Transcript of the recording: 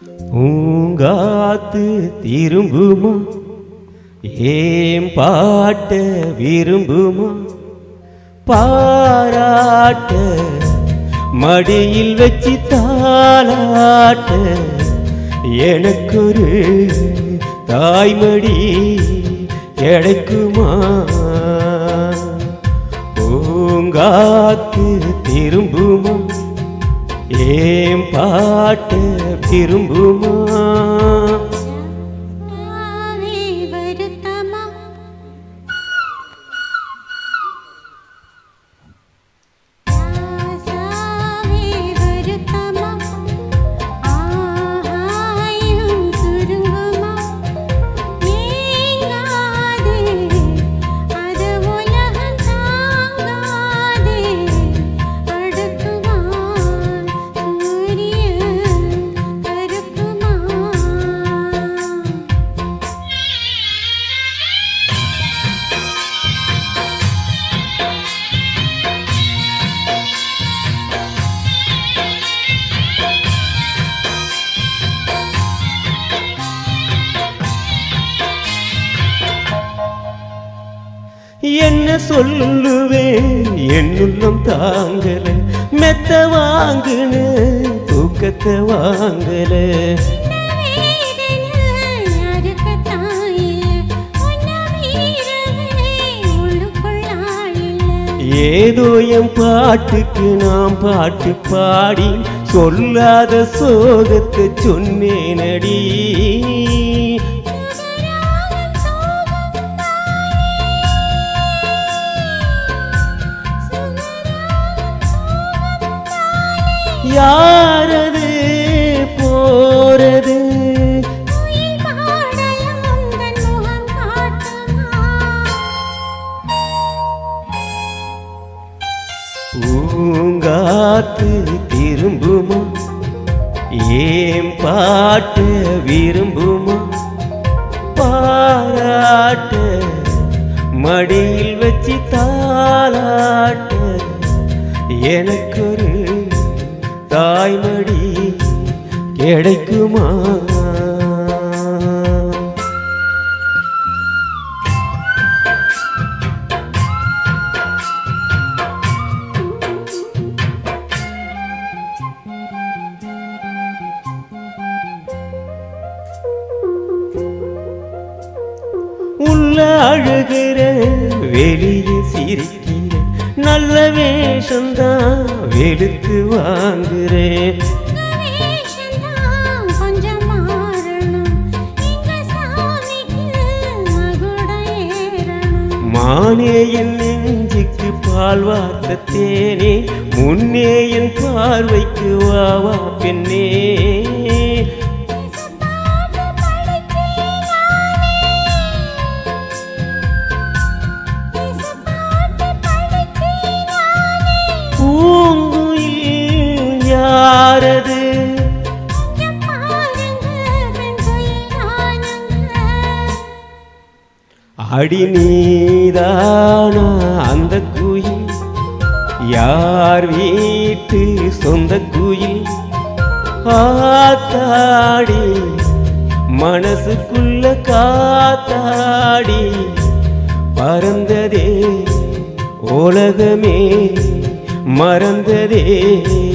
பூங்காத்து திரும்புமா ஏம் பாட்ட விரும்புமா பாராட்ட மடியில் வச்சு தாளாட்ட எனக்கொரு தாய்மடி கிடைக்குமா பூங்காத்து திரும்புமா ஏம் பாட்ட விரும்புமா ஆவே வருத்தமா ராசாவே வருத்தமா ஆகாயம் சுருங்குமா நீங்காதே அது உலகம் தாங்காதே அடுக்குமா சூரியன் கருக்குமா என்ன சொல்லுவேன் என்னுள்ளம் தாங்கல மெத்த வாங்குன தூக்கத்தை வாங்கல ஏதோ என் பாட்டுக்கு நாம் பாட்டு பாடி சொல்லாத சோகத்தை சொன்னேனடி யாரது போறது பூங்காத்து திரும்புமா ஏம் பாட்டு விரும்புமா பாராட்ட மடியில் வச்சு தாளாட்ட எனக்கொரு தாய்மடி கிடைக்குமா உள்ள அழுகிற வெளியே சிரிக்கிற நல்ல வேஷம்தான் வெளுத்து வாங்குறேன் கொஞ்சம் மாறணும் இங்க சாமிக்கு மகுடம் ஏறணும் மானே என் நெஞ்சுக்கு பால் வார்த்த தேனே முன்னே என் பார்வைக்கு வா வா பெண்ணே பாட்டு படிச்சேன் பாட்டு படிச்சேன் பூங்குயில் யாரது கொஞ்சம் பாருங்க பெண் குயில் நானுங்க அடி நீதானா அந்த குயில் யார் வீட்டு சொந்த குயில் ஆத்தாடி மனசுக்குள்ள காத்தாடி பறந்ததே உலகமே மறந்ததே